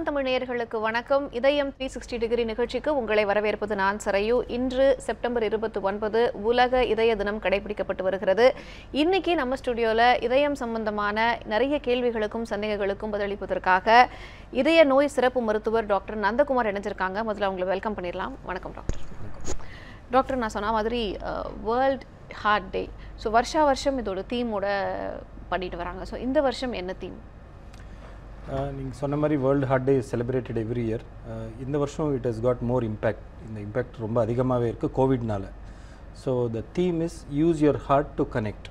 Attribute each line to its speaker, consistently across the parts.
Speaker 1: News Tamil நேயர்களுக்கு வணக்கம் இதயம் த்ரீ சிக்ஸ்டி டிகிரி நிகழ்ச்சிக்கு உங்களை வரவேற்பது நான் சரையு இன்று செப்டம்பர் இருபத்தி ஒன்பது உலக இதய தினம் கடைபிடிக்கப்பட்டு வருகிறது இன்னைக்கு நம்ம ஸ்டுடியோல இதயம் சம்பந்தமான நிறைய கேள்விகளுக்கும் சந்தேகங்களுக்கும் பதிலளிப்பதற்காக இதய நோய் சிறப்பு மருத்துவர் டாக்டர் நந்தகுமார் இணைஞ்சிருக்காங்க முதல்ல அவங்களை வெல்கம் பண்ணிடலாம் வணக்கம் டாக்டர் டாக்டர் நான் சொன்ன மாதிரி வேர்ல்ட் ஹார்ட் டே ஸோ வருஷா வருஷம் இதோட தீமோட பண்ணிட்டு வராங்க ஸோ இந்த வருஷம் என்ன தீம்
Speaker 2: நீங்கள் சொன்ன மாதிரி world heart day celebrated every year இந்த வருஷம் it has got more impact இந்த இம்பேக்ட் ரொம்ப அதிகமாகவே இருக்குது கோவிட்னால so the theme is use your heart to connect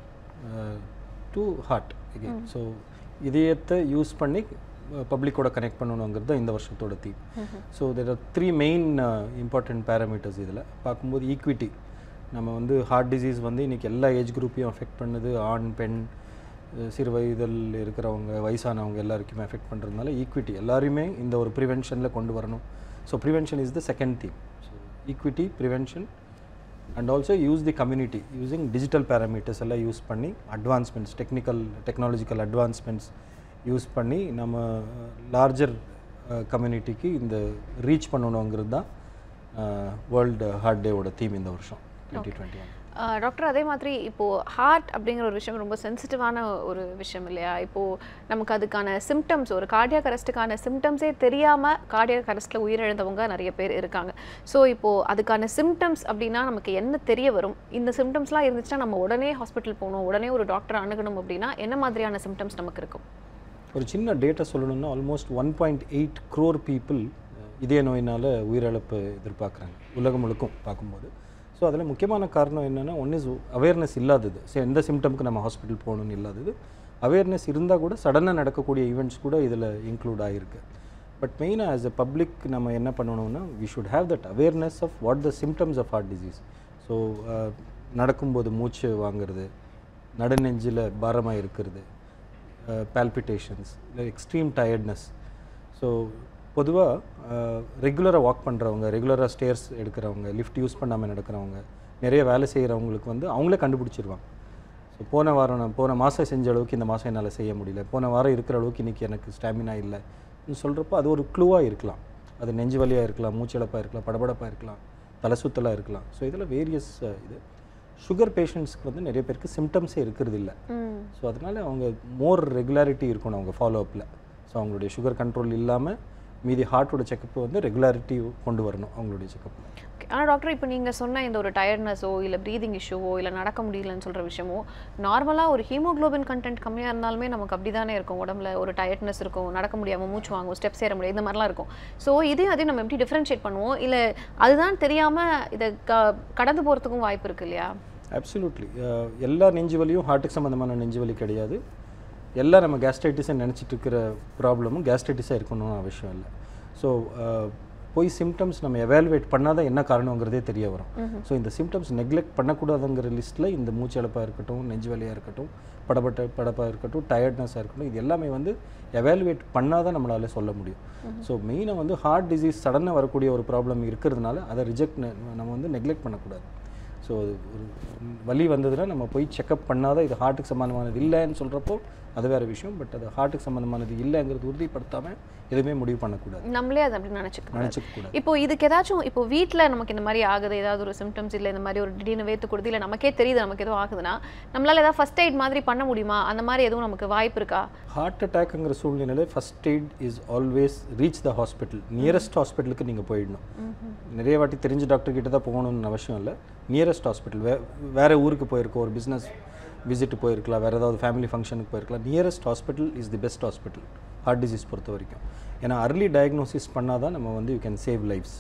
Speaker 2: to heart again so இதயத்தை யூஸ் பண்ணி பப்ளிக்கோட கனெக்ட் பண்ணணுங்கிறது தான் இந்த வருஷத்தோட theme so there are three main important parameters இதில் பார்க்கும்போது ஈக்விட்டி நம்ம வந்து ஹார்ட் டிசீஸ் வந்து இன்றைக்கி எல்லா ஏஜ் குரூப்பையும் அஃபெக்ட் பண்ணுது ஆண் பெண் அஹ் சிறு வயதில் இருக்கிறவங்க வயசானவங்க எல்லாருக்குமே அஃபெக்ட் பண்ணுறதுனால ஈக்விட்டி எல்லாரையுமே இந்த ஒரு ப்ரிவென்ஷனில் கொண்டு வரணும் so prevention is the second theme so equity prevention and also use the community using digital parameters எல்லாம் யூஸ் பண்ணி advancements technical technological advancements use பண்ணி நம்ம லார்ஜர் கம்யூனிட்டிக்கு இந்த ரீச் பண்ணணுங்கிறது தான் வேர்ல்டு ஹார்ட் டேவோட தீம் இந்த வருஷம் twenty twenty one
Speaker 1: ah doctor அதே மாதிரி இப்போ ஹார்ட் அப்படிங்கிற ஒரு விஷயம் ரொம்ப சென்சிட்டிவான ஒரு விஷயம் இல்லையா இப்போ நமக்கு அதுக்கான சிம்டம்ஸ் ஒரு கார்டியாக் அரெஸ்ட்டுக்கான சிம்டம்ஸே தெரியாம கார்டியாக் அரெஸ்ட்ல உயிரிழந்தவங்க நிறைய பேர் இருக்காங்க ஸோ இப்போ அதுக்கான சிம்டம்ஸ் அப்படின்னா நமக்கு என்ன தெரிய வரும் இந்த சிம்டம்ஸ்லாம் இருந்துச்சுன்னா நம்ம உடனே ஹாஸ்பிட்டல் போகணும் உடனே ஒரு டாக்டர் அணுகணும் அப்படின்னா என்ன மாதிரியான சிம்டம்ஸ் நமக்கு இருக்கும்
Speaker 2: ஒரு சின்ன டேட்டா சொல்லணும்னா almost one point eight crore people இதய நோயினால் உயிரிழப்பு எதிர்பார்க்குறாங்க உலகம் முழுக்கும் பார்க்கும்போது ஸோ அதில் முக்கியமான காரணம் என்னென்னா ஒன் இஸ் அவேர்னஸ் இல்லாதது ஸோ எந்த சிம்டம்க்கு நம்ம ஹாஸ்பிட்டல் போகணும்னு இல்லாதது அவேர்னஸ் இருந்தால் கூட சடனாக நடக்கக்கூடிய ஈவெண்ட்ஸ் கூட இதில் இன்க்ளூட் ஆகிருக்கு பட் மெயினாக ஆஸ் எ பப்ளிக் நம்ம என்ன பண்ணணும்னா we should have that awareness of what the symptoms of heart disease so நடக்கும்போது மூச்சு வாங்குறது நடுநெஞ்சில் பாரமாக இருக்கிறது பால்பிட்டேஷன்ஸ் இல்லை எக்ஸ்ட்ரீம் டயர்ட்னஸ் ஸோ பொதுவாக ரெகுலராக வாக் பண்ணுறவங்க ரெகுலராக ஸ்டேர்ஸ் எடுக்கிறவங்க லிஃப்ட் யூஸ் பண்ணாமல் நடக்கிறவங்க நிறைய வேலை செய்கிறவங்களுக்கு வந்து அவங்களே கண்டுபிடிச்சிருவாங்க ஸோ போன வாரம் நான் போன மாதம் செஞ்ச அளவுக்கு இந்த மாதம் என்னால் செய்ய முடியல போன வாரம் இருக்கிற அளவுக்கு இன்றைக்கி எனக்கு ஸ்டாமினா இல்லை சொல்கிறப்போ அது ஒரு க்ளூவாக இருக்கலாம் அது நெஞ்சு வலியாக இருக்கலாம் மூச்சிழப்பாக இருக்கலாம் படபடப்பாக இருக்கலாம் தலை சுத்தலாக இருக்கலாம் ஸோ இதில் வேரியஸ் இது சுகர் பேஷண்ட்ஸ்க்கு வந்து நிறைய பேருக்கு சிம்டம்ஸே இருக்கிறது இல்லை ஸோ அதனால் அவங்க மோர் ரெகுலாரிட்டி இருக்கணும் அவங்க ஃபாலோ அப்பில் ஸோ அவங்களுடைய சுகர் கண்ட்ரோல் இல்லாமல் மீதி ஹார்ட்டோட செக்கப் வந்து ரெகுலாரிட்டி கொண்டு வரணும் அவங்களுடைய செக்கப்பில்
Speaker 1: ஓகே ஆனால் டாக்டர் இப்போ நீங்கள் சொன்ன இந்த ஒரு டயர்ட்னஸோ இல்லை ப்ரீதிங் இஷ்யூவோ இல்லை நடக்க முடியலன்னு சொல்கிற விஷயமோ நார்மலாக ஒரு ஹீமோகுளோபின் கண்டென்ட் கம்மியாக இருந்தாலுமே நமக்கு அப்படி தானே இருக்கும் உடம்புல ஒரு டயர்ட்னஸ் இருக்கும் நடக்க முடியாமல் மூச்சு வாங்கும் ஸ்டெப்ஸ் ஏற முடியாது இந்த மாதிரிலாம் இருக்கும் ஸோ இதையும் அதையும் நம்ம எப்படி டிஃப்ரென்ஷியேட் பண்ணுவோம் இல்லை அதுதான் தெரியாமல் இதை க கடந்து போகிறதுக்கும் வாய்ப்பு இருக்கு இல்லையா
Speaker 2: அப்சல்யூட்லி எல்லா நெஞ்சு வலியும் ஹார்ட்டுக்கு சம்மந்தமான நெஞ்சு வலி கிடையாது எல்லா நம்ம கேஸ்ட்ரைட்டிஸை நினச்சிட்டு இருக்கிற ப்ராப்ளமும் கேஸ்ட்ரைட்டிஸாக இருக்கணும்னு அவசியம் இல்லை ஸோ போய் சிம்டம்ஸ் நம்ம எவாலுவேட் பண்ணாதான் என்ன காரணங்கிறதே தெரிய வரும் ஸோ இந்த சிம்டம்ஸ் நெக்லெக்ட் பண்ணக்கூடாதுங்கிற லிஸ்ட்டில் இந்த மூச்சளப்பாக இருக்கட்டும் நெஞ்சு வலியாக இருக்கட்டும் படப்பட்ட படப்பாக இருக்கட்டும் டயர்ட்னஸாக இருக்கட்டும் இது எல்லாமே வந்து எவாலுவேட் பண்ணாதான் நம்மளால சொல்ல முடியும் ஸோ மெயினாக வந்து ஹார்ட் டிசீஸ் சடனாக வரக்கூடிய ஒரு ப்ராப்ளம் இருக்கிறதுனால அதை ரிஜெக்ட் நம்ம வந்து நெக்லெக்ட் பண்ணக்கூடாது ஸோ ஒரு வலி வந்ததுன்னா நம்ம போய் செக்கப் பண்ணாதான் இது ஹார்ட்டுக்கு சம்மந்தமானது இல்லைன்னு சொல்கிறப்போ அது வேறு விஷயம் பட் அது ஹார்ட்டுக்கு சம்மந்தமானது இல்லைங்கிறது உறுதிப்படுத்தாமல் எதுவுமே முடிவு பண்ணக்கூடாது
Speaker 1: நம்மளே அதை அப்படி நினச்சிக்கணும்
Speaker 2: நினச்சிக்க கூடாது
Speaker 1: இப்போ இதுக்கு ஏதாச்சும் இப்போ வீட்டில் நமக்கு இந்த மாதிரி ஆகுது ஏதாவது ஒரு சிம்டம்ஸ் இல்லை இந்த மாதிரி ஒரு திடீர்னு வேத்து கொடுத்து இல்லை நமக்கே தெரியுது நமக்கு எதுவும் ஆகுதுன்னா நம்மளால ஏதாவது ஃபர்ஸ்ட் எய்ட் மாதிரி பண்ண முடியுமா அந்த மாதிரி எதுவும் நமக்கு வாய்ப்பு இருக்கா
Speaker 2: ஹார்ட் அட்டாக்ங்கிற சூழ்நிலையில் first aid is always reach the hospital nearest ஹாஸ்பிட்டலுக்கு நீங்கள் போயிடணும் நிறைய வாட்டி தெரிஞ்ச டாக்டர் கிட்ட தான் போகணும்னு அவசியம் இல்லை நியரஸ்ட் ஹாஸ்பிட்டல் வே வேறு ஊருக்கு போயிருக்கோம் ஒரு பிஸ்னஸ் விசிட் போயிருக்கலாம் வேறு ஏதாவது ஃபேமிலி ஃபங்க்ஷனுக்கு போயிருக்கலாம் nearest hospital is the best hospital heart disease பொறுத்த வரைக்கும் ஏன்னா அர்லி டயக்னோசிஸ் பண்ணால் தான் நம்ம வந்து you can save lives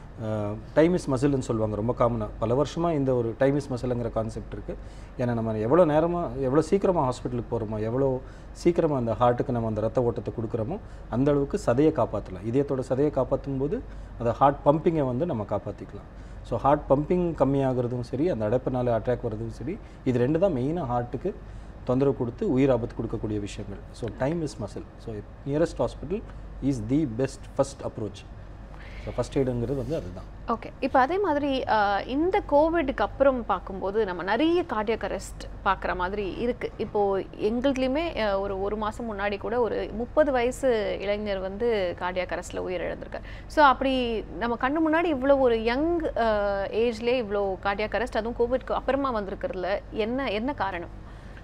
Speaker 2: time is மசில்னு சொல்லுவாங்க ரொம்ப காமனாக பல வருஷமாக இந்த ஒரு டைம் இஸ் மசிலுங்கிற கான்செப்ட் இருக்குது ஏன்னா நம்ம எவ்வளோ நேரமாக எவ்வளோ சீக்கிரமாக ஹாஸ்பிட்டலுக்கு போகிறோமோ எவ்வளோ சீக்கிரமாக அந்த ஹார்ட்டுக்கு நம்ம அந்த ரத்த ஓட்டத்தை கொடுக்குறோமோ அந்த அளவுக்கு சதையை காப்பாற்றலாம் இதயத்தோட சதையை காப்பாற்றும் போது அந்த ஹார்ட் பம்பிங்கை வந்து நம்ம காப்பாற்றிக்கலாம் ஸோ ஹார்ட் பம்பிங் கம்மியாகிறதும் சரி அந்த அடைப்பினால அட்டாக் வர்றதும் சரி இது ரெண்டு தான் மெயினாக ஹார்ட்டுக்கு தொந்தரவு கொடுத்து உயிர் ஆபத்து கொடுக்கக்கூடிய விஷயங்கள் so time is muscle so nearest hospital is the best first approach so first எய்டுங்கிறது வந்து அதுதான்
Speaker 1: ஓகே இப்போ அதே மாதிரி ஆஹ், இந்த கோவிடுக்கு அப்புறம் பார்க்கும்போது நம்ம நிறைய கார்டியக் அரெஸ்ட் பார்க்குற மாதிரி இருக்கு இப்போ எங்களுக்குலையுமே ஆஹ், ஒரு ஒரு மாதம் முன்னாடி கூட ஒரு முப்பது வயசு இளைஞர் வந்து கார்டியக் அரெஸ்ட்டில் உயிரிழந்திருக்கார் ஸோ அப்படி நம்ம கண்ணு முன்னாடி இவ்வளோ ஒரு யங் ஏஜ்லேயே இவ்வளோ கார்டியக் அரெஸ்ட் அதுவும் கோவிட்க்கு அப்புறமா வந்திருக்கிறதுல என்ன என்ன காரணம்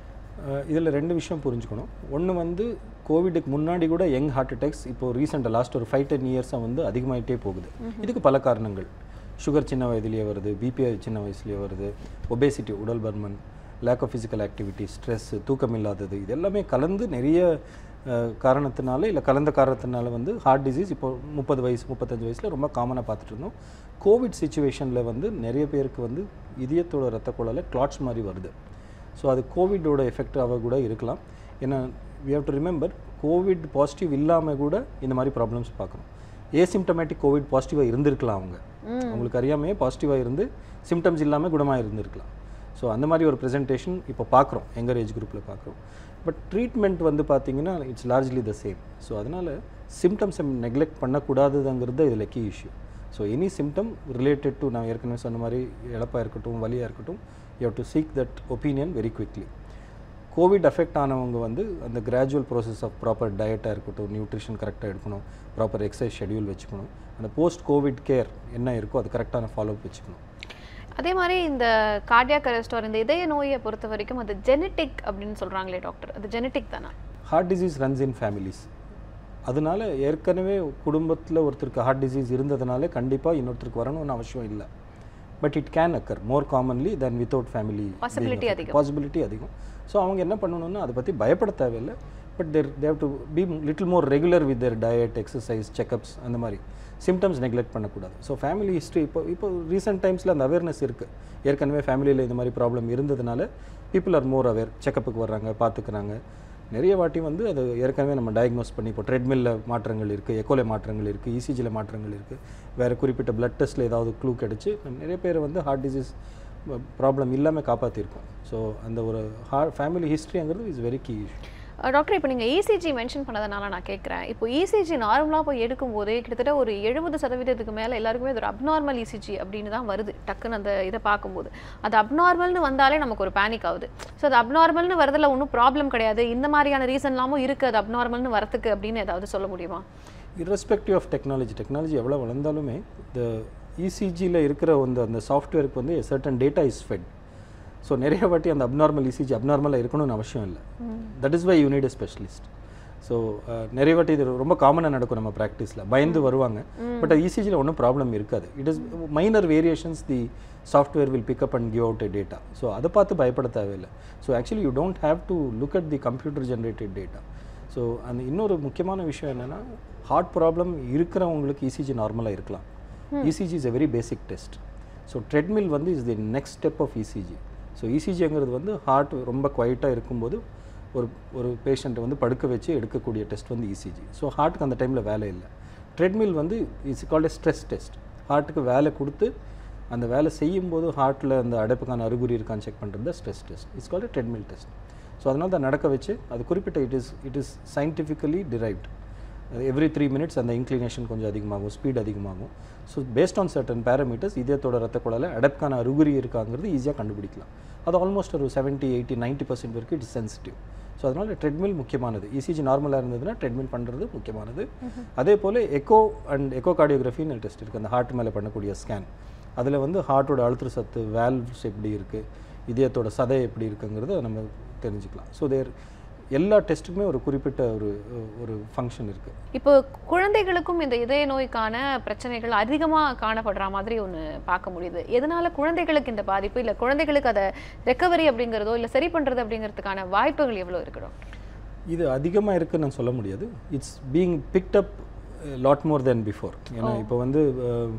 Speaker 2: இதில் ரெண்டு விஷயம் புரிஞ்சுக்கணும் ஒன்று வந்து கோவிடுக்கு முன்னாடி கூட யங் ஹார்ட் அட்டாக்ஸ் இப்போ ரீசெண்டாக லாஸ்ட் ஒரு ஃபைவ் டென் இயர்ஸாக வந்து அதிகமாயிட்டே போகுது இதுக்கு பல காரணங்கள் சுகர் சின்ன வயதிலேயே வருது பிபிஐ சின்ன வயசுலேயே வருது ஒபேசிட்டி உடல் பர்மன் lack of physical activity stress தூக்கம் இல்லாதது இது எல்லாமே கலந்து நிறைய அஹ், காரணத்தினால இல்லை கலந்த காரணத்தினால வந்து ஹார்ட் டிசீஸ் இப்போ முப்பது வயசு முப்பத்தஞ்சு வயசில் ரொம்ப காமனாக பார்த்துட்டு இருந்தோம் கோவிட் சுச்சுவேஷனில் வந்து நிறைய பேருக்கு வந்து இதயத்தோட ரத்த குழாயில் கிளாட்ஸ் மாதிரி வருது ஸோ அது கோவிடோட எஃபெக்டாக கூட இருக்கலாம் ஏன்னா we have to remember COVID positive இல்லாமல் கூட இந்த மாதிரி ப்ராப்ளம்ஸ் பார்க்குறோம் ஏசிம்டமேட்டிக் கோவிட் பாசிட்டிவாக இருந்திருக்கலாம் அவங்க அவங்களுக்கு அறியாமையே பாசிட்டிவாக இருந்து சிம்டம்ஸ் இல்லாமல் குணமாக இருந்திருக்கலாம் ஸோ அந்த மாதிரி ஒரு ப்ரெசன்டேஷன் இப்போ பார்க்குறோம் எங்கர் ஏஜ் குரூப்பில் பார்க்குறோம் பட் ட்ரீட்மெண்ட் வந்து பார்த்தீங்கன்னா it's largely the same so அதனால் சிம்டம்ஸை நெக்லெக்ட் பண்ணக்கூடாதுங்கிறது இதில் key issue so any symptom related to நான் ஏற்கனவே சொன்ன மாதிரி இழப்பாக இருக்கட்டும் வலியாக இருக்கட்டும் you have to seek that opinion very quickly COVID affect ஆனவங்க வந்து அந்த கிராஜுவல் ப்ராசஸ் ஆஃப் ப்ராப்பர் டயட்டாக இருக்கட்டும் நியூட்ரிஷன் கரெக்டாக எடுக்கணும் ப்ராப்பர் எக்ஸசைஸ் ஷெட்யூல் வச்சுக்கணும் அந்த போஸ்ட் கோவிட் கேர் என்ன இருக்கோ அது கரெக்டான ஃபாலோ வச்சுக்கணும்
Speaker 1: அதே மாதிரி இந்த கார்டியாக் அரெஸ்ட் இந்த இதய நோயை பொறுத்த வரைக்கும் அது ஜெனட்டிக் அப்படின்னு சொல்றாங்களே டாக்டர் அது ஜெனட்டிக் தானா
Speaker 2: heart disease runs in families அதனால ஏற்கனவே குடும்பத்தில் ஒருத்தருக்கு ஹார்ட் டிசீஸ் இருந்ததுனால கண்டிப்பாக இன்னொருத்தருக்கு வரணும்னு அவசியம் இல்லை but it can occur more commonly then without family
Speaker 1: Possibility அதிகம்.
Speaker 2: பாசிபிலிட்டி அதிகம் ஸோ அவங்க என்ன பண்ணணும்னா அதை பற்றி பயப்பட தேவையில்லை but there they've to be little more regular with their diet exercise checkups அந்த மாதிரி சிம்டம்ஸ் நெக்லெக்ட் பண்ணக்கூடாது ஸோ ஃபேமிலி ஹிஸ்ட்ரி இப்போ இப்போ ரீசெண்ட் டைம்ஸில் அந்த அவேர்னஸ் இருக்குது ஏற்கனவே ஃபேமிலியில் இந்த மாதிரி ப்ராப்ளம் இருந்ததுனால பீப்புள் ஆர் மோர் அவேர் செக்கப்புக்கு வர்றாங்க பார்த்துக்கிறாங்க நிறைய வாட்டி வந்து அது ஏற்கனவே நம்ம டயக்னோஸ் பண்ணி இப்போ ட்ரெட்மில்ல மாற்றங்கள் இருக்குது எக்கோல மாற்றங்கள் இருக்குது இசிஜியில் மாற்றங்கள் இருக்குது வேறு குறிப்பிட்ட பிளட் டெஸ்ட்டில் ஏதாவது க்ளூ கிடச்சி நிறைய பேர் வந்து ஹார்ட் டிசீஸ் ப்ராப்ளம் இல்லாமல் காப்பாற்றிருக்கோம் ஸோ அந்த ஒரு ஹார்ட் ஃபேமிலி ஹிஸ்ட்ரிங்கிறது is very key issue
Speaker 1: ah doctor இப்போ நீங்கள் இசிஜி மென்ஷன் பண்ணதுனால நான் கேட்குறேன் இப்போ இசிஜி நார்மலாக போய் எடுக்கும்போதே கிட்டத்தட்ட ஒரு எழுபது சதவீதத்துக்கு மேலே எல்லாருக்குமே அது ஒரு அப்நார்மல் இசிஜி அப்படின்னு தான் வருது டக்குன்னு அந்த இதை பார்க்கும்போது அது அப்நார்மல்னு வந்தாலே நமக்கு ஒரு பேனிக் ஆகுது ஸோ அது அப்நார்மல்னு வரதுல ஒன்றும் ப்ராப்ளம் கிடையாது இந்த மாதிரியான ரீசன்லாமும் இருக்குது அது அப்நார்மல்னு வரதுக்கு அப்படின்னு ஏதாவது சொல்ல முடியுமா
Speaker 2: irrespective ஆஃப் டெக்னாலஜி டெக்னாலஜி எவ்வளோ வளர்ந்தாலுமே இந்த இசிஜியில் இருக்கிற அந்த அந்த சாஃப்ட்வேருக்கு வந்து certain data is fed so நிறைய வாட்டி அந்த அப்நார்மல் இசிஜி அப்நார்மலாக இருக்கணும்னு அவசியம் இல்லை that is why you need a specialist so நிறைய வாட்டி இது ரொம்ப காமனாக நடக்கும் நம்ம ப்ராக்டிஸில் பயந்து வருவாங்க பட் இசிஜியில் ஒன்றும் ப்ராப்ளம் இருக்காது it is minor variations the software will pick up and give out data so அதை பார்த்து பயப்பட தேவையில்லை so actually you don't have to look at the computer generated data so அந்த இன்னொரு முக்கியமான விஷயம் என்னென்னா ஹார்ட் ப்ராப்ளம் இருக்கிறவங்களுக்கு இசிஜி நார்மலாக இருக்கலாம் ECG is a very basic test so treadmill வந்து is the next step of ECG so இசிஜிங்கிறது வந்து ஹார்ட் ரொம்ப குவைட்டாக இருக்கும்போது ஒரு ஒரு பேஷண்ட்டை வந்து படுக்க வச்சு எடுக்கக்கூடிய டெஸ்ட் வந்து இசிஜி ஸோ ஹார்ட்டுக்கு அந்த டைமில் வேலை இல்லை ட்ரெட்மில் வந்து இட்ஸ் கால்ட் ஸ்ட்ரெஸ் டெஸ்ட் ஹார்ட்டுக்கு வேலை கொடுத்து அந்த வேலை செய்யும்போது ஹார்ட்டில் அந்த அடைப்புக்கான அறிகுறி இருக்கான்னு செக் பண்ணுறது stress test it's called treadmill test so அதனால தான் நடக்க வச்சு அது குறிப்பிட்ட it is it is scientifically derived every three minutes அந்த இன்க்ளினேஷன் கொஞ்சம் அதிகமாகும் ஸ்பீட் அதிகமாகும் so based on certain parameters இதயத்தோட ரத்த குழாயில் அடப்கான அறிகுறி இருக்காங்கிறது ஈஸியாக கண்டுபிடிக்கலாம் அது ஆல்மோஸ்ட் ஒரு செவன்ட்டி எயிட்டி நைன்ட்டி பர்சன்ட் வரைக்கும் இட்ஸ் சென்சிட்டிவ் ஸோ அதனால் ட்ரெட்மில் முக்கியமானது இசிஜி நார்மலாக இருந்ததுன்னா ட்ரெட்மில் பண்ணுறது முக்கியமானது அதே போல் எக்கோ அண்ட் எக்கோ கார்டியோகிராஃபின்னு டெஸ்ட் இருக்குது அந்த ஹார்ட் மேலே பண்ணக்கூடிய ஸ்கேன் அதில் வந்து ஹார்ட்டோட அழுத்த சத்து வேல்வ்ஸ் எப்படி இருக்குது இதயத்தோட சதை எப்படி இருக்குங்கிறத நம்ம தெரிஞ்சுக்கலாம் ஸோ தேர் எல்லா டெஸ்ட்டுக்குமே ஒரு குறிப்பிட்ட ஒரு ஒரு ஃபங்க்ஷன் இருக்குது
Speaker 1: இப்போ குழந்தைகளுக்கும் இந்த இதய நோய்க்கான பிரச்சனைகள் அதிகமாக காணப்படுற மாதிரி ஒன்று பார்க்க முடியுது எதனால குழந்தைகளுக்கு இந்த பாதிப்பு இல்லை குழந்தைகளுக்கு அதை ரெக்கவரி அப்படிங்கிறதோ இல்லை சரி பண்ணுறது அப்படிங்கிறதுக்கான வாய்ப்புகள் எவ்வளோ இருக்கணும்
Speaker 2: இது அதிகமாக இருக்குன்னு நான் சொல்ல முடியாது it's being picked up lot more than before ஏன்னா இப்போ வந்து அஹ்,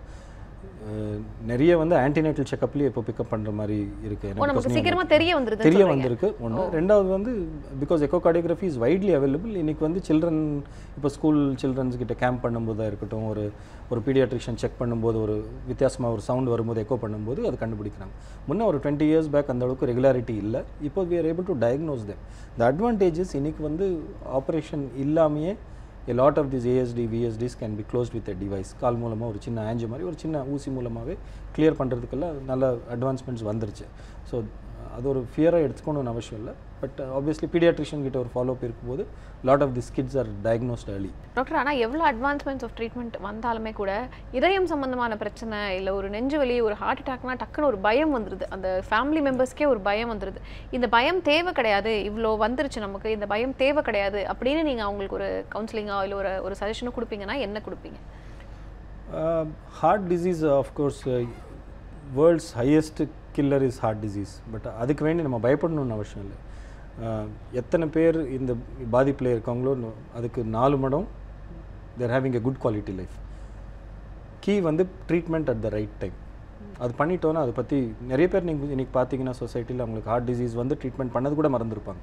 Speaker 2: அஹ், நிறைய வந்து ஆன்டினேட்டல் செக்கப்லேயே இப்போ பிக்கப் பண்ணுற மாதிரி இருக்குது
Speaker 1: ஓ நமக்கு சீக்கிரமா தெரிய வந்துருது
Speaker 2: தெரிய வந்திருக்கு ஒன்று ரெண்டாவது வந்து because echo cardiography is widely available இன்னைக்கு வந்து சில்ட்ரன் இப்போ ஸ்கூல் சில்ட்ரன்ஸ் கிட்ட கேம்ப் பண்ணும்போதா இருக்கட்டும் ஒரு ஒரு பீடியாட்ரிஷியன் செக் பண்ணும்போது ஒரு வித்தியாசமாக ஒரு சவுண்ட் வரும்போது எக்கோ பண்ணும்போது அது கண்டுபிடிக்கிறாங்க முன்ன ஒரு டுவெண்ட்டி இயர்ஸ் பேக் அந்த அளவுக்கு ரெகுலாரிட்டி இல்லை இப்போ we are able to diagnose them the advantages இன்னைக்கு வந்து ஆப்ரேஷன் இல்லாமையே a lot of these ASD VSDs can be closed with a device கால் மூலமாக ஒரு சின்ன ஆஞ்சு மாதிரி ஒரு சின்ன ஊசி மூலமாகவே கிளியர் பண்ணுறதுக்கெல்லாம் நல்ல அட்வான்ஸ்மெண்ட்ஸ் வந்துருச்சு ஸோ அது ஒரு ஃபியராக எடுத்துக்கணும்னு அவசியம் இல்லை பட் ஆப்வியஸ்லி பீடியாட்ரிஷியன் கிட்ட ஒரு ஃபாலோ அப் இருக்கும்போது lot of this kids are diagnosed early
Speaker 1: doctor ஆனால் எவ்வளோ அட்வான்ஸ்மெண்ட்ஸ் ஆஃப் ட்ரீட்மெண்ட் வந்தாலுமே கூட இதயம் சம்பந்தமான பிரச்சனை இல்லை ஒரு நெஞ்சு வலி ஒரு ஹார்ட் அட்டாக்னா டக்குன்னு ஒரு பயம் வந்துடுது அந்த ஃபேமிலி மெம்பர்ஸ்க்கே ஒரு பயம் வந்துடுது இந்த பயம் தேவை கிடையாது இவ்வளோ வந்துருச்சு நமக்கு இந்த பயம் தேவை கிடையாது அப்படின்னு நீங்கள் அவங்களுக்கு ஒரு கவுன்சிலிங்கோ இல்லை ஒரு ஒரு சஜஷனோ கொடுப்பீங்கன்னா என்ன கொடுப்பீங்க
Speaker 2: heart disease of course world's highest killer is heart disease but அதுக்கு வேண்டி நம்ம பயப்படணும்னு அவசியம் இல்லை Uh, எத்தனை பேர் இந்த பாதிப்பில் இருக்காங்களோ நோ- அதுக்கு நாலு மடம் there having a good quality life key வந்து treatment at the right time அது பண்ணிட்டோன்னா அதை பற்றி நிறைய பேர் நீங்கள் இன்னைக்கு பார்த்தீங்கன்னா சொசைட்டியில் அவங்களுக்கு ஹார்ட் டிசீஸ் வந்து ட்ரீட்மெண்ட் பண்ணது கூட மறந்துருப்பாங்க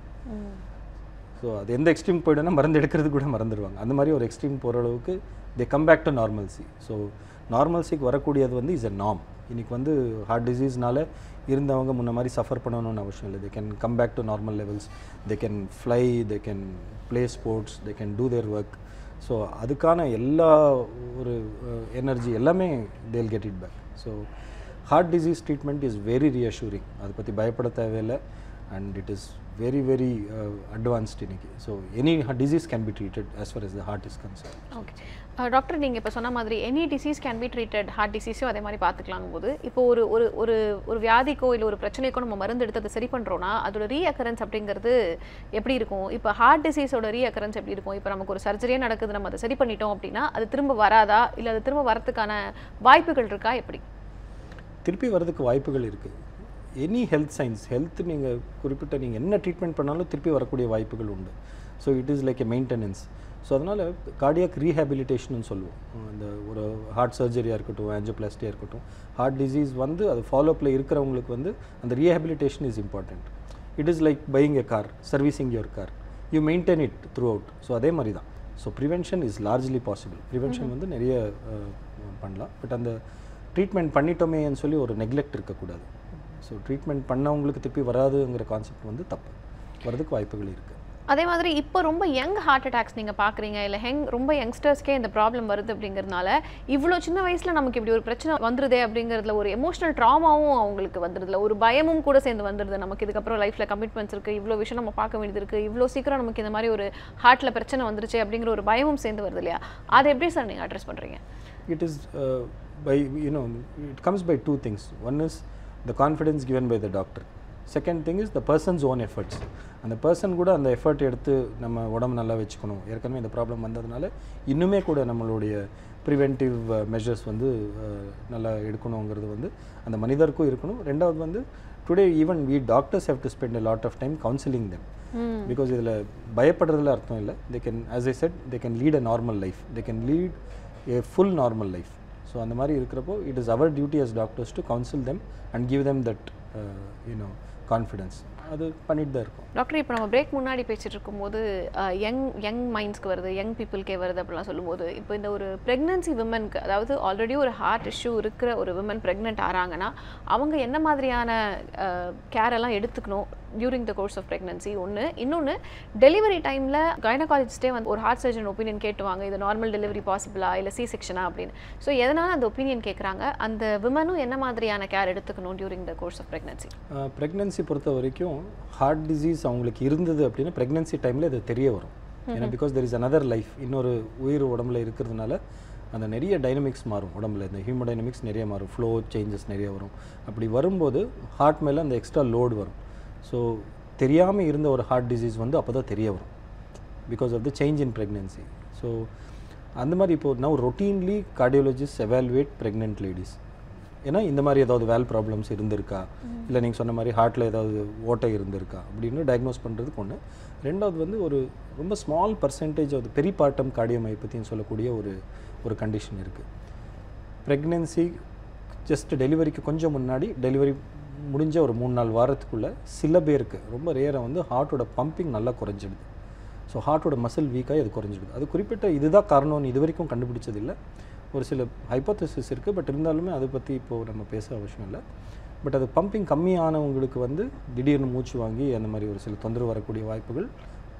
Speaker 2: ஸோ அது எந்த எக்ஸ்ட்ரீம் போய்டுனா மருந்து எடுக்கிறது கூட மறந்துடுவாங்க அந்த மாதிரி ஒரு எக்ஸ்ட்ரீம் போகிற அளவுக்கு they come back to normalcy so நார்மல்சிக்கு வரக்கூடியது வந்து இஸ் a norm இன்னைக்கு வந்து ஹார்ட் டிசீஸ்னால இருந்தவங்க முன்ன மாதிரி சஃபர் பண்ணணும்னு அவசியம் இல்லை they can come back to normal levels they can fly they can play sports they can do their work so அதுக்கான எல்லா ஒரு எனர்ஜி எல்லாமே they'll get it back so heart disease treatment is very reassuring அதை பற்றி பயப்பட தேவையில்லை and it is very very advanced இன்னைக்கு so any disease can be treated as far as the heart is concerned
Speaker 1: okay doctor நீங்கள் இப்போ சொன்ன மாதிரி any disease can be treated heart டிசீஸும் அதே மாதிரி பார்த்துக்கலாம் போது இப்போ ஒரு ஒரு ஒரு ஒரு வியாதிக்கோ இல்லை ஒரு பிரச்சனைக்கோ நம்ம மருந்து எடுத்து அதை சரி பண்ணுறோன்னா அதோட ரீஅக்கரன்ஸ் அப்படிங்கிறது எப்படி இருக்கும் இப்போ ஹார்ட் டிசீஸோட ரீஅக்கரன்ஸ் எப்படி இருக்கும் இப்போ நமக்கு ஒரு சர்ஜரியே நடக்குது நம்ம அதை சரி பண்ணிட்டோம் அப்படின்னா அது திரும்ப வராதா இல்லை அது திரும்ப வரதுக்கான வாய்ப்புகள் இருக்கா எப்படி
Speaker 2: திருப்பி வர்றதுக்கு வாய்ப்புகள் இருக்குது எனி ஹெல்த் சயின்ஸ் ஹெல்த் நீங்கள் குறிப்பிட்ட நீங்கள் என்ன ட்ரீட்மெண்ட் பண்ணாலும் திருப்பி வரக்கூடிய வாய்ப்புகள் உண்டு so it is like a maintenance so அதனால் கார்டியாக் ரீஹேபிலிட்டேஷன் சொல்லுவோம் அந்த ஒரு ஹார்ட் சர்ஜரியாக இருக்கட்டும் ஆஞ்சியோபிளாஸ்டியாக இருக்கட்டும் ஹார்ட் டிசீஸ் வந்து அது ஃபாலோஅப்பில் இருக்கிறவங்களுக்கு வந்து அந்த rehabilitation is important it is like buying a car servicing your car you maintain it throughout so அதே மாதிரி தான் so prevention is largely possible prevention வந்து நிறைய அஹ், பண்ணலாம் பட் அந்த ட்ரீட்மெண்ட் பண்ணிட்டோமேன்னு சொல்லி ஒரு நெக்லெக்ட் இருக்கக்கூடாது ஸோ ட்ரீட்மெண்ட் பண்ணவங்களுக்கு திருப்பி வராதுங்கிற கான்செப்ட் வந்து தப்பு வரதுக்கு வாய்ப்புகள் இருக்குது
Speaker 1: அதே மாதிரி இப்போ ரொம்ப யங் ஹார்ட் அட்டாக்ஸ் நீங்கள் பார்க்குறீங்க இல்லை ஹெங் ரொம்ப யங்ஸ்டர்ஸ்க்கே இந்த ப்ராப்ளம் வருது அப்படிங்கிறதுனால இவ்வளோ சின்ன வயசில் நமக்கு இப்படி ஒரு பிரச்சனை வந்துருதே அப்படிங்கிறதுல ஒரு எமோஷனல் ட்ராமாவும் அவங்களுக்கு வந்துடுதுல ஒரு பயமும் கூட சேர்ந்து வந்துடுது நமக்கு இதுக்கப்புறம் லைஃப்பில் கமிட்மெண்ட்ஸ் இருக்குது இவ்வளோ விஷயம் நம்ம பார்க்க வேண்டியது இருக்குது இவ்வளோ சீக்கிரம் நமக்கு இந்த மாதிரி ஒரு ஹார்ட்டில் பிரச்சனை வந்துருச்சு அப்படிங்கிற ஒரு பயமும் சேர்ந்து வருது இல்லையா அதை எப்படி சார் நீங்கள் அட்ரஸ் பண்ணுறீங்க
Speaker 2: it is uh, by you know it comes by two things one is the confidence given by the doctor second thing is the person's own efforts அந்த பர்சன் கூட அந்த எஃபர்ட் எடுத்து நம்ம உடம்பு நல்லா வச்சுக்கணும் ஏற்கனவே இந்த ப்ராப்ளம் வந்ததுனால இன்னுமே கூட நம்மளுடைய ப்ரிவென்டிவ் மெஷர்ஸ் வந்து uh, நல்லா எடுக்கணுங்கிறது வந்து அந்த மனிதருக்கும் இருக்கணும் ரெண்டாவது வந்து today even we doctors have to spend a lot of time counselling them because இதில் பயப்படுறதுல அர்த்தம் இல்லை they can as I said they can lead a normal life they can lead a full normal life so அந்த மாதிரி இருக்கிறப்போ it is our duty as doctors to counsel them and give them that you know confidence அது பண்ணிட்டு தான் இருக்கும்
Speaker 1: doctor இப்போ நம்ம break முன்னாடி பேசிட்டு இருக்கும்போது யங் யங் மைண்ட்ஸ்க்கு வருது யங் பீப்புளுக்கே வருது அப்படிலாம் சொல்லும்போது இப்போ இந்த ஒரு ப்ரெக்னன்சி விமனுக்கு அதாவது ஆல்ரெடி ஒரு ஹார்ட் இஷ்யூ இருக்கிற ஒரு விமன் ப்ரெக்னென்ட் ஆகிறாங்கன்னா அவங்க என்ன மாதிரியான கேர் எல்லாம் எடுத்துக்கணும் during the course of pregnancy ஒன்று இன்னொன்று டெலிவரி டைமில் கைனகாலஜிஸ்டே வந்து ஒரு ஹார்ட் சர்ஜன் ஒப்பீனியன் கேட்டுவாங்க இது நார்மல் டெலிவரி பாசிபிளா இல்லை சி செக்ஷனா அப்படின்னு ஸோ எதனால் அந்த ஒப்பீனியன் கேட்குறாங்க அந்த விமனும் என்ன மாதிரியான கேர் எடுத்துக்கணும் during the course of pregnancy
Speaker 2: pregnancy பொறுத்த வரைக்கும் ஹார்ட் டிசீஸ் அவங்களுக்கு இருந்தது அப்படின்னா ப்ரெக்னன்சி டைமில் அது தெரிய வரும் ஏன்னா because there is another life இன்னொரு உயிர் உடம்புல இருக்கிறதுனால அந்த நிறைய டைனமிக்ஸ் மாறும் உடம்புல இந்த ஹியூமோடைனமிக்ஸ் நிறைய மாறும் ஃப்ளோ சேஞ்சஸ் நிறைய வரும் அப்படி வரும்போது ஹார்ட் மேலே அந்த எக்ஸ்ட்ரா லோடு வரும் ஸோ தெரியாமல் இருந்த ஒரு ஹார்ட் டிசீஸ் வந்து அப்போ தான் தெரிய வரும் because of the change in pregnancy so அந்த மாதிரி இப்போ now routinely cardiologist evaluate pregnant ladies ஏன்னா இந்த மாதிரி ஏதாவது வேல் ப்ராப்ளம்ஸ் இருந்திருக்கா இல்லை நீங்கள் சொன்ன மாதிரி ஹார்ட்டில் ஏதாவது ஓட்டை இருந்திருக்கா அப்படின்னு டயக்னோஸ் பண்ணுறதுக்கு ஒன்று ரெண்டாவது வந்து ஒரு ரொம்ப ஸ்மால் பர்சன்டேஜ் ஆஃப் பெரிபார்ட்டம் கார்டியோமைபத்தின்னு சொல்லக்கூடிய ஒரு ஒரு கண்டிஷன் இருக்குது ப்ரெக்னென்சி ஜஸ்ட் டெலிவரிக்கு கொஞ்சம் முன்னாடி டெலிவரி முடிஞ்ச ஒரு மூணு நாலு வாரத்துக்குள்ளே சில பேருக்கு ரொம்ப ரேராக வந்து ஹார்ட்டோட பம்பிங் நல்லா குறைஞ்சிடுது ஸோ ஹார்ட்டோட மசில் வீக்காக அது குறைஞ்சிடுது அது குறிப்பிட்ட இதுதான் காரணம்னு இது வரைக்கும் கண்டுபிடிச்சதில்லை ஒரு சில ஹைப்போதசிஸ் இருக்குது பட் இருந்தாலுமே அதை பற்றி இப்போது நம்ம பேச அவசியம் இல்லை பட் அது பம்பிங் கம்மியானவங்களுக்கு வந்து திடீர்னு மூச்சு வாங்கி அந்த மாதிரி ஒரு சில தொந்தரவு வரக்கூடிய வாய்ப்புகள்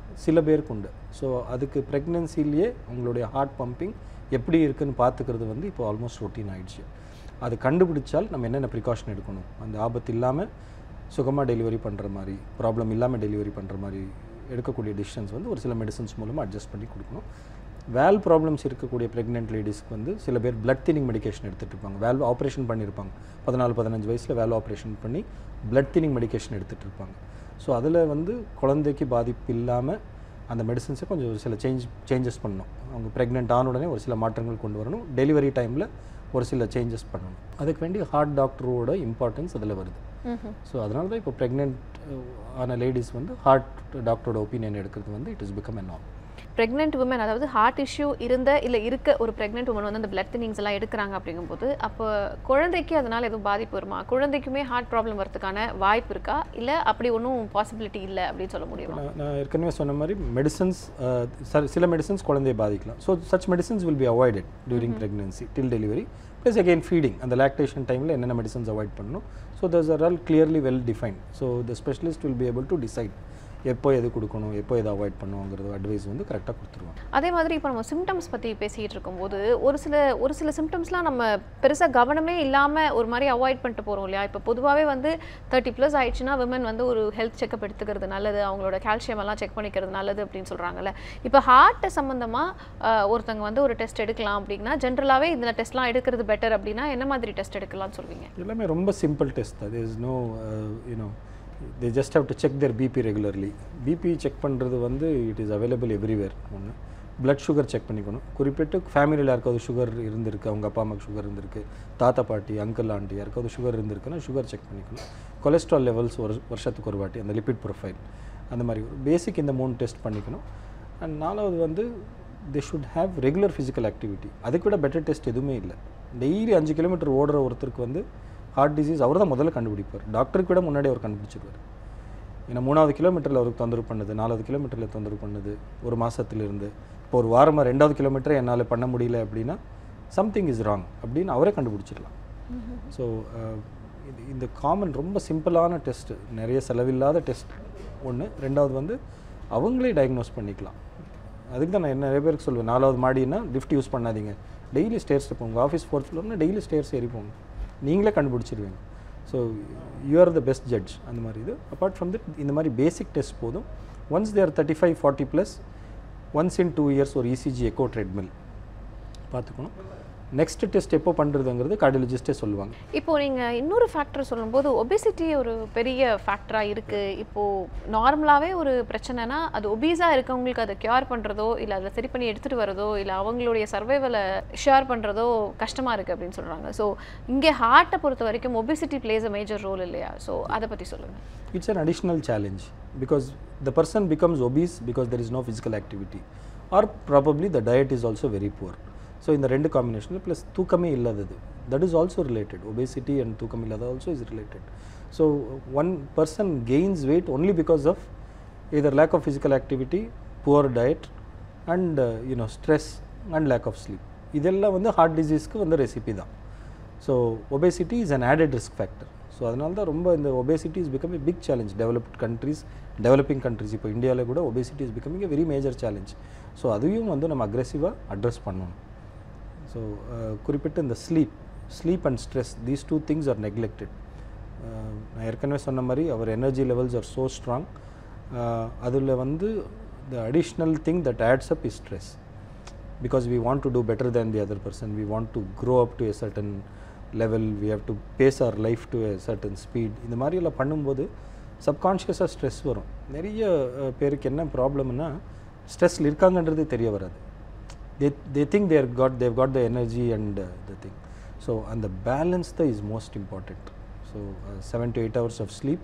Speaker 2: சில பேருக்கு உண்டு ஸோ அதுக்கு ப்ரெக்னென்சிலேயே உங்களுடைய ஹார்ட் பம்பிங் எப்படி இருக்குன்னு பார்த்துக்கிறது வந்து இப்போ ஆல்மோஸ்ட் ரொட்டீன் ஆயிடுச்சு அது கண்டுபிடிச்சால் நம்ம என்னென்ன ப்ரிகாஷன் எடுக்கணும் அந்த ஆபத்து இல்லாமல் சுகமாக டெலிவரி பண்ணுற மாதிரி ப்ராப்ளம் இல்லாமல் டெலிவரி பண்ணுற மாதிரி எடுக்கக்கூடிய டிசிஷன்ஸ் வந்து ஒரு சில மெடிசன்ஸ் மூலமாக அட்ஜஸ்ட் பண்ணி கொடுக்கணும் வேல் ப்ராப்ளம்ஸ் இருக்கக்கூடிய ப்ரெக்னென்ட் லேடிஸ்க்கு வந்து சில பேர் பிளட் தினிங் மெடிகேஷன் எடுத்துகிட்டு இருப்பாங்க வேல் ஆப்ரேஷன் பண்ணியிருப்பாங்க பதினாலு பதினஞ்சு வயசில் வேல் ஆப்ரேஷன் பண்ணி பிளட் தினிங் மெடிகேஷன் எடுத்துகிட்டு இருப்பாங்க ஸோ அதில் வந்து குழந்தைக்கு பாதிப்பு இல்லாமல் அந்த மெடிசன்ஸை கொஞ்சம் ஒரு சில சேஞ்ச் சேஞ்சஸ் பண்ணணும் அவங்க ப்ரெக்னென்ட் ஆன உடனே ஒரு சில மாற்றங்கள் கொண்டு வரணும் டெலிவரி டைமில் ஒரு சில சேஞ்சஸ் பண்ணணும் அதுக்கு வேண்டி ஹார்ட் டாக்டரோட இம்பார்ட்டன்ஸ் அதில் வருது ஸோ அதனால தான் இப்போ ப்ரெக்னென்ட் ஆன லேடிஸ் வந்து ஹார்ட் டாக்டரோட ஒப்பீனியன் எடுக்கிறது வந்து it is become a norm
Speaker 1: pregnant woman அதாவது ஹார்ட் இஷ்யூ இருந்த இல்லை இருக்க ஒரு பிரெக்னென்ட் உமன் வந்து அந்த பிளட் தினிங்ஸ் எல்லாம் எடுக்கிறாங்க அப்படிங்கும்போது அப்போ குழந்தைக்கு அதனால எதுவும் பாதிப்பு வருமா குழந்தைக்குமே ஹார்ட் ப்ராப்ளம் வரதுக்கான வாய்ப்பு இருக்கா இல்லை அப்படி ஒன்றும் பாசிபிலிட்டி இல்லை அப்படின்னு சொல்ல முடியுமா
Speaker 2: நான் நான் ஏற்கனவே சொன்ன மாதிரி மெடிசன்ஸ் சில மெடிசன்ஸ் குழந்தையை பாதிக்கலாம் so such medicines will be avoided during pregnancy till delivery plus again feeding அந்த லாக்டேஷன் டைமில் என்னென்ன மெடிசன்ஸ் அவாய்ட் பண்ணணும் so thus are all clearly well define so the specialist will be able to decide எப்போ எது கொடுக்கணும் எப்போ எது avoid பண்ணுவோங்கிறது advice வந்து கரெக்டாக கொடுத்துருவாங்க
Speaker 1: அதே மாதிரி இப்போ நம்ம சிம்டம்ஸ் பற்றி பேசிகிட்டு இருக்கும்போது ஒரு சில ஒரு சில சிம்டம்ஸ்லாம் நம்ம பெருசாக கவனமே இல்லாமல் ஒரு மாதிரி அவாய்ட் பண்ணிட்டு போகிறோம் இல்லையா இப்போ பொதுவாகவே வந்து தேர்ட்டி ப்ளஸ் ஆயிடுச்சுன்னா விமன் வந்து ஒரு ஹெல்த் செக்அப் எடுத்துக்கிறது நல்லது அவங்களோட கால்சியம் எல்லாம் செக் பண்ணிக்கிறது நல்லது அப்படின்னு சொல்கிறாங்கல்ல இப்போ ஹார்ட் சம்மந்தமாக ஒருத்தங்க வந்து ஒரு டெஸ்ட் எடுக்கலாம் அப்படின்னா ஜென்ரலாகவே இந்த டெஸ்ட்லாம் எடுக்கிறது பெட்டர் அப்படின்னா என்ன மாதிரி டெஸ்ட் எடுக்கலாம்னு சொல்வீங்க
Speaker 2: எல்லாமே ரொம்ப சிம்பிள் டெஸ்ட் தான் is no you know they just have to check their BP regularly BP check பண்ணுறது வந்து இட் இஸ் அவைலபிள் எவ்ரிவேர் ஒன்று blood சுகர் செக் பண்ணிக்கணும் குறிப்பிட்டு ஃபேமிலியில் யாருக்காவது சுகர் இருந்திருக்கு அவங்க அப்பா அம்மாவுக்கு சுகர் இருந்திருக்கு தாத்தா பாட்டி அங்கிள் ஆண்டி யாருக்காவது சுகர் இருந்திருக்குன்னா சுகர் செக் பண்ணிக்கணும் கொலஸ்ட்ரால் லெவல்ஸ் ஒரு வருஷத்துக்கு ஒரு வாட்டி அந்த லிபிட் ப்ரொஃபைல் அந்த மாதிரி ஒரு பேசிக் இந்த மூணு டெஸ்ட் பண்ணிக்கணும் அண்ட் நாலாவது வந்து they should have regular physical activity அதுக்கு விட பெட்டர் டெஸ்ட் எதுவுமே இல்லை டெய்லி அஞ்சு கிலோமீட்டர் ஓடுற ஒருத்தருக்கு வந்து ஹார்ட் டிசீஸ் அவர் தான் முதல்ல கண்டுபிடிப்பார் டாக்டருக்கு விட முன்னாடி அவர் கண்டுபிடிச்சிருவார் ஏன்னா மூணாவது கிலோமீட்டரில் அவருக்கு தொந்தரவு பண்ணுது நாலாவது கிலோமீட்டரில் தொந்தரவு பண்ணுது ஒரு மாதத்துலேருந்து இப்போ ஒரு வாரமாக ரெண்டாவது கிலோமீட்டர் என்னால் பண்ண முடியல அப்படின்னா சம்திங் இஸ் ராங் அப்படின்னு அவரே கண்டுபிடிச்சிடலாம் ஸோ இந்த காமன் ரொம்ப சிம்பிளான டெஸ்ட் நிறைய செலவில்லாத டெஸ்ட் ஒன்று ரெண்டாவது வந்து அவங்களே டயக்னோஸ் பண்ணிக்கலாம் அதுக்கு தான் நான் என்ன நிறைய பேருக்கு சொல்லுவேன் நாலாவது மாடினா லிஃப்ட் யூஸ் பண்ணாதீங்க டெய்லி ஸ்டேர்ஸ் போங்க ஆஃபீஸ் ஃபோர்த் ஃப்ளோர்னா டெய்லி ஸ்டேர்ஸ் ஏறி போங்க நீங்களே கண்டுபிடிச்சிருவீங்க so you are the best judge அந்த மாதிரி இது அப்பார்ட் ஃப்ரம் தட் இந்த மாதிரி பேசிக் டெஸ்ட் போதும் once they're thirty five forty plus once in two years ஒரு இசிஜி எக்கோ ட்ரெட்மில் பார்த்துக்கணும் நெக்ஸ்ட் டெஸ்ட் எப்போ பண்ணுறதுங்கிறது கார்டியாலஜிஸ்டே சொல்லுவாங்க
Speaker 1: இப்போ நீங்க இன்னொரு ஃபேக்டர் சொல்லும்போது ஒபிசிட்டி ஒரு பெரிய ஃபேக்டரா இருக்கு இப்போ நார்மலாவே ஒரு பிரச்சனைனா அது ஒபீஸா இருக்கவங்களுக்கு அதை கியூர் பண்றதோ இல்ல அதை சரி பண்ணி எடுத்துட்டு வரதோ இல்ல அவங்களுடைய சர்வைவலை ஷேர் பண்றதோ கஷ்டமா இருக்கு அப்படின்னு சொல்றாங்க ஸோ இங்கே ஹார்ட்டை பொறுத்த வரைக்கும் obesity plays a major role இல்லையா ஸோ அதை பத்தி சொல்லுங்க
Speaker 2: it's an additional challenge because the person becomes obese because there is no physical activity or probably the diet is also very poor so இந்த ரெண்டு காம்பினேஷன் ப்ளஸ் தூக்கமே இல்லாதது that is also related obesity and தூக்கம் இல்லாத also is related so one person gains weight only because of either lack of physical activity poor diet and uh, you know stress and lack of sleep இதெல்லாம் வந்து heart டிசீஸ்க்கு வந்து recipe தான் so obesity is an added risk factor so அதனால தான் ரொம்ப இந்த obesity is become big challenge developed countries developing countries இப்போ இந்தியாவில் கூட obesity is becoming a very major challenge so அதையும் வந்து நம்ம அக்ரெசிவாக அட்ரஸ் பண்ணணும் ஸோ குறிப்பிட்டு இந்த sleep sleep and stress these two things are neglected நான் ஏற்கனவே சொன்ன மாதிரி our energy levels are so strong அதில் வந்து the additional thing that adds up is stress because we want to do better than the other person we want to grow up to a certain level we have to pace our life to a certain speed இந்த மாதிரியெல்லாம் பண்ணும்போது சப்கான்ஷியஸாக stress வரும் நிறைய அஹ், பேருக்கு என்ன ப்ராப்ளம்னா ஸ்ட்ரெஸ்ஸில் இருக்காங்கன்றது தெரிய வராது they they think they're got they've got the energy and the thing so அந்த balance the is most important so seven to eight hours of sleep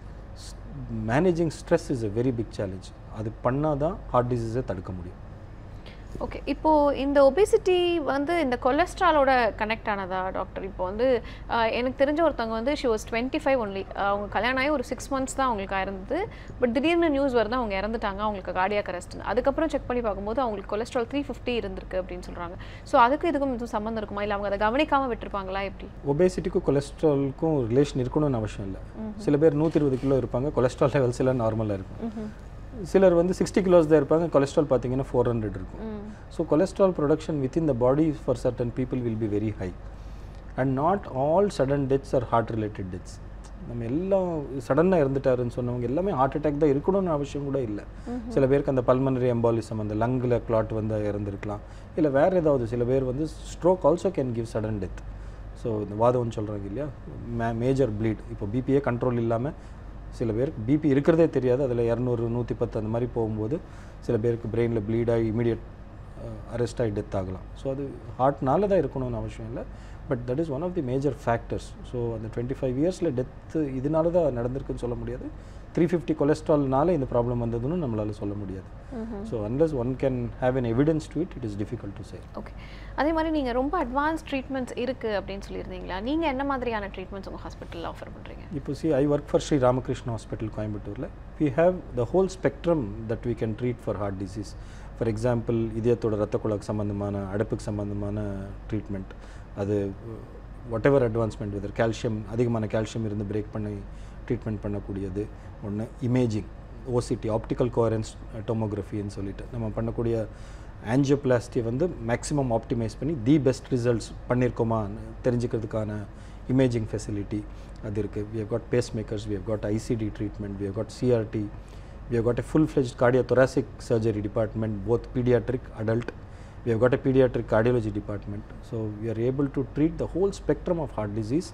Speaker 2: managing stress is a very big challenge அது பண்ணால் தான் heart டிசீஸை தடுக்க முடியும்
Speaker 1: okay இப்போ இந்த obesity வந்து இந்த கொலஸ்ட்ராலோட கனெக்ட் ஆனதா டாக்டர் இப்போ வந்து ஆஹ், எனக்கு தெரிஞ்ச ஒருத்தவங்க வந்து she was twenty five only அவங்க கல்யாணம் ஆகி ஒரு சிக்ஸ் மந்த்ஸ் தான் அவங்களுக்கு இருந்தது பட் திடீர்னு நியூஸ் வருது அவங்க இறந்துட்டாங்க அவங்களுக்கு கார்டியாக் அரெஸ்ட் அதுக்கப்புறம் செக் பண்ணி பார்க்கும்போது அவங்களுக்கு கொலஸ்ட்ரால் த்ரீ ஃபிஃப்டி இருந்திருக்கு அப்படின்னு சொல்றாங்க ஸோ அதுக்கு இதுக்கும் எதுவும் சம்மந்தம் இருக்குமா இல்லை அவங்க அதை கவனிக்காம விட்டுருப்பாங்களா எப்படி
Speaker 2: ஒபேசிட்டிக்கும் கொலஸ்ட்ராலுக்கும் ரிலேஷன் இருக்கணும்னு அவசியம் இல்லை சில பேர் நூற்றி இருபது கிலோ இருப்பாங்க கொலஸ்ட்ரால் லெவல்ஸ் எல்லாம் நார்மலாக இருக்கும் சிலர் வந்து சிக்ஸ்டி கிலோஸ் தான் இருப்பாங்க கொலஸ்ட்ரால் பார்த்தீங்கன்னா ஃபோர் ஹண்ட்ரட் இருக்கும் so cholesterol production within the body for certain people will be very high and not all sudden deaths are heart related deaths நம்ம எல்லாம் சடனாக இறந்துட்டாருன்னு சொன்னவங்க எல்லாமே ஹார்ட் அட்டாக் தான் இருக்கணும்னு அவசியம் கூட இல்லை சில பேருக்கு அந்த பல்மனரி எம்பாலிசம் அந்த லங்கில் கிளாட் வந்து இறந்துருக்கலாம் இல்லை வேறு ஏதாவது சில பேர் வந்து stroke also can give sudden death so இந்த வாதம்னு சொல்கிறாங்க இல்லையா மே மேஜர் ப்ளீட் இப்போ பிபியே கண்ட்ரோல் இல்லாமல் சில பேருக்கு பிபி இருக்கிறதே தெரியாது அதில் இரநூறு நூற்றி பத்து அந்த மாதிரி போகும்போது சில பேருக்கு பிரெயினில் ப்ளீட் ஆகி இமீடியட் அரெஸ்ட் ஆகி டெத் ஆகலாம் ஸோ அது ஹார்ட்னால தான் இருக்கணும்னு அவசியம் இல்லை but that is one of the major factors so அந்த டுவெண்ட்டி ஃபைவ் இயர்ஸில் டெத்து இதனால தான் நடந்திருக்குன்னு சொல்ல முடியாது த்ரீ ஃபிஃப்டி கொலஸ்ட்ரால்னால இந்த ப்ராப்ளம் வந்ததுன்னு நம்மளால் சொல்ல முடியாது so unless one can have an evidence to it it is difficult to say
Speaker 1: okay அதே மாதிரி நீங்கள் ரொம்ப அட்வான்ஸ் ட்ரீட்மெண்ட்ஸ் இருக்குது அப்படின்னு சொல்லியிருந்தீங்களா நீங்கள் என்ன மாதிரியான ட்ரீட்மெண்ட்ஸ் உங்கள் ஹாஸ்பிட்டலில் ஆஃபர் பண்ணுறீங்க
Speaker 2: இப்போ see I work for Sri Ramakrishna hospital கோயம்புத்தூரில் we have the whole spectrum that we can treat for heart disease for example இதயத்தோட ரத்த குழாக்கு சம்மந்தமான அடுப்புக்கு சம்மந்தமான ட்ரீட்மெண்ட் அது whatever advancement with calcium அதிகமான கால்சியம் இருந்து பிரேக் பண்ணி ட்ரீட்மெண்ட் பண்ணக்கூடியது ஒன்று இமேஜிங் ஓசிடி ஆப்டிக்கல் கோரன்ஸ் டோமோகிராஃபின்னு சொல்லிட்டு நம்ம பண்ணக்கூடிய ஆன்ஜியோபிளாஸ்டி வந்து மேக்ஸிமம் ஆப்டிமைஸ் பண்ணி தி பெஸ்ட் ரிசல்ட்ஸ் பண்ணியிருக்கோமா தெரிஞ்சுக்கிறதுக்கான இமேஜிங் ஃபெசிலிட்டி அது இருக்குது we have got pacemakers we have got ICD treatment we have got CRT we have got a full fledge cardiothoracic surgery department both pediatric adult we have got a pediatric cardiology department so we are able to treat the whole spectrum of heart disease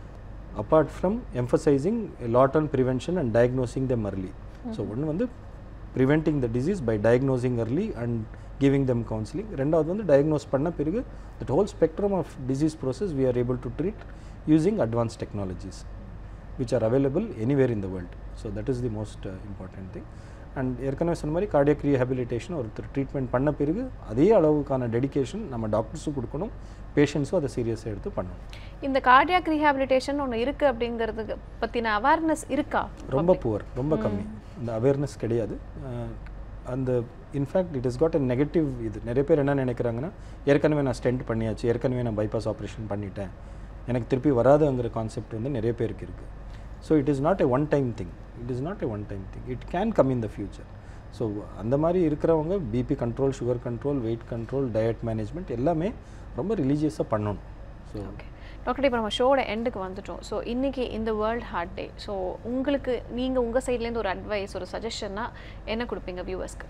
Speaker 2: apart from emphasizing a lot on prevention and diagnosing them early so ஒன்று வந்து preventing the disease by diagnosing early and giving them counseling ரெண்டாவது வந்து diagnose பண்ண பிறகு that whole spectrum of disease process we are able to treat using advanced technologies which are available anywhere in the world so that is the most uh, important thing and ஏற்கனவே சொன்ன மாதிரி cardiac rehabilitation ஒருத்தர் treatment பண்ண பிறகு அதே அளவுக்கான dedication நம்ம டாக்டர்ஸும் கொடுக்கணும் பேஷண்ட்ஸும் அதை சீரியஸாக எடுத்து பண்ணணும்
Speaker 1: இந்த கார்டியாக் ரீஹாபிலிட்டேஷன் ஒன்று இருக்குது அப்படிங்கிறதுக்கு பற்றின அவேர்னஸ் இருக்கா
Speaker 2: ரொம்ப புவர் ரொம்ப கம்மி இந்த அவேர்னஸ் கிடையாது அஹ், அந்த in fact it is got a negative இது நிறைய பேர் என்ன நினைக்கிறாங்கன்னா ஏற்கனவே நான் ஸ்டென்ட் பண்ணியாச்சு ஏற்கனவே நான் பைபாஸ் ஆப்ரேஷன் பண்ணிட்டேன் எனக்கு திருப்பி வராதுங்கிற கான்செப்ட் வந்து நிறைய பேருக்கு இருக்குது so it is not a one time thing it is not a one time thing it can come in the future so அந்த மாதிரி இருக்கிறவங்க BP control sugar control weight control diet management எல்லாமே ரொம்ப ரிலீஜியஸாக பண்ணணும் ஸோ
Speaker 1: ஓகே டாக்டர் இப்போ நம்ம ஷோட எண்டுக்கு வந்துட்டோம் ஸோ இன்னைக்கு இந்த வேர்ல்ட் ஹார்ட் டே ஸோ உங்களுக்கு நீங்கள் உங்கள் சைட்லேருந்து ஒரு அட்வைஸ் ஒரு சஜஷன்னா என்ன கொடுப்பீங்க வியூவர்ஸ்க்கு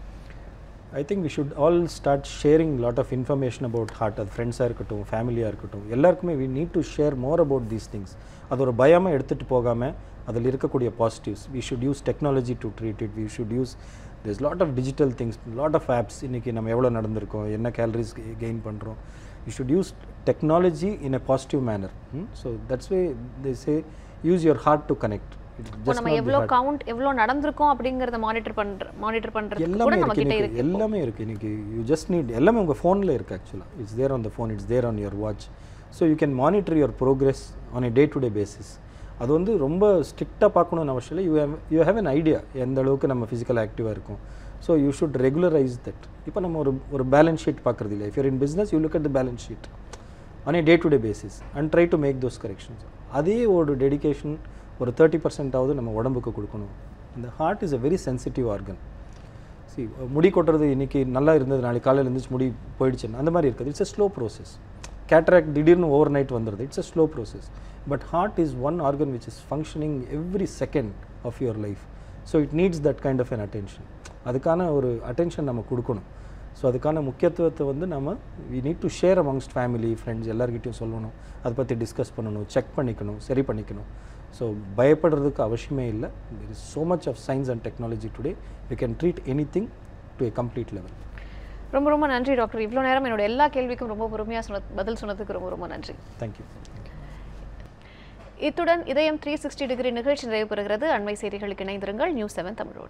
Speaker 2: I think we should all start sharing lot of information about heart அது ஃப்ரெண்ட்ஸாக இருக்கட்டும் ஃபேமிலியாக இருக்கட்டும் எல்லாருக்குமே we need to share more about these things அது ஒரு பயமாக எடுத்துகிட்டு போகாமல் அதில் இருக்கக்கூடிய positives we should use technology to treat it we should use this lot of digital things lot of apps இன்றைக்கி நம்ம எவ்வளோ நடந்திருக்கோம் என்ன கேலரிஸ் கெயின் பண்ணுறோம் you should use technology in a positive manner so that's way they say use your heart to connect
Speaker 1: இப்போ நம்ம எவ்வளோ count எவ்வளோ நடந்திருக்கோம் அப்படிங்கிறத மானிட்டர் பண்ணுற மானிட்டர் பண்ணுறதுக்கு கூட
Speaker 2: எல்லாமே
Speaker 1: நம்ம
Speaker 2: இருக்கு
Speaker 1: கிட்ட
Speaker 2: இன்னைக்கு
Speaker 1: இருக்கு
Speaker 2: எல்லாமே இருக்கு இன்னைக்கு யூ ஜஸ்ட் நீட் எல்லாமே உங்கள் ஃபோனில் இருக்குது ஆக்சுவலாக it's there on the phone it's there on your watch so you can monitor your progress on a day to day basis அது வந்து ரொம்ப ஸ்ட்ரிக்டாக பார்க்கணும்னு அவசியம் இல்லை you have you have an idea எந்த அளவுக்கு நம்ம ஃபிசிக்கல் ஆக்டிவாக இருக்கும் so you should regularise that இப்போ நம்ம ஒரு ஒரு பேலன்ஸ் ஷீட் பார்க்குறது இல்லை if you're in business you look at the balance sheet on A day to day basis and try to make those corrections அதே ஒரு டெடிகேஷன் ஒரு தேர்ட்டி பர்சன்டாவது நம்ம உடம்புக்கு கொடுக்கணும் இந்த heart is a very sensitive organ சி முடி கொட்டுறது இன்னைக்கு நல்லா இருந்தது நாளைக்கு காலையில் இருந்துச்சு முடி போயிடுச்சுன்னு அந்த மாதிரி இருக்குது it's a slow process cataract திடீர்னு ஓவர் நைட் வந்துடுது it's a slow process but heart is one organ which is functioning every second of your life so it needs that kind of an attention அதுக்கான ஒரு attention நம்ம கொடுக்கணும் so அதுக்கான முக்கியத்துவத்தை வந்து நம்ம we need to share amongst family friends எல்லார்கிட்டையும் சொல்லணும் அதை பற்றி டிஸ்கஸ் பண்ணணும் செக் பண்ணிக்கணும் சரி பண்ணிக்கணும் ஸோ பயப்படுறதுக்கு அவசியமே இல்லை there is so much of science and technology today we can treat anything to a complete level
Speaker 1: ரொம்ப ரொம்ப நன்றி டாக்டர் இவ்வளோ நேரம் என்னோட எல்லா கேள்விக்கும் ரொம்ப பொறுமையாக சொன்ன பதில் சொன்னதுக்கு ரொம்ப ரொம்ப நன்றி
Speaker 2: thank you
Speaker 1: இத்துடன் இதயம் த்ரீ சிக்ஸ்டி டிகிரி நிகழ்ச்சி நிறைவு பெறுகிறது அண்மை செய்திகளுக்கு இணைந்திருங்கள் நியூஸ் செவன் தமிழோடு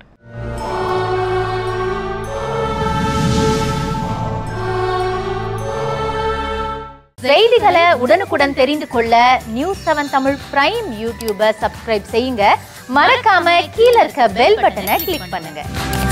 Speaker 3: செய்திகளை உடனுக்குடன் தெரிந்து கொள்ள நியூஸ் செவன் தமிழ் பிரைம் யூடியூபை சப்ஸ்கிரைப் செய்யுங்க மறக்காம கீழே இருக்க பெல் பட்டனை கிளிக் பண்ணுங்க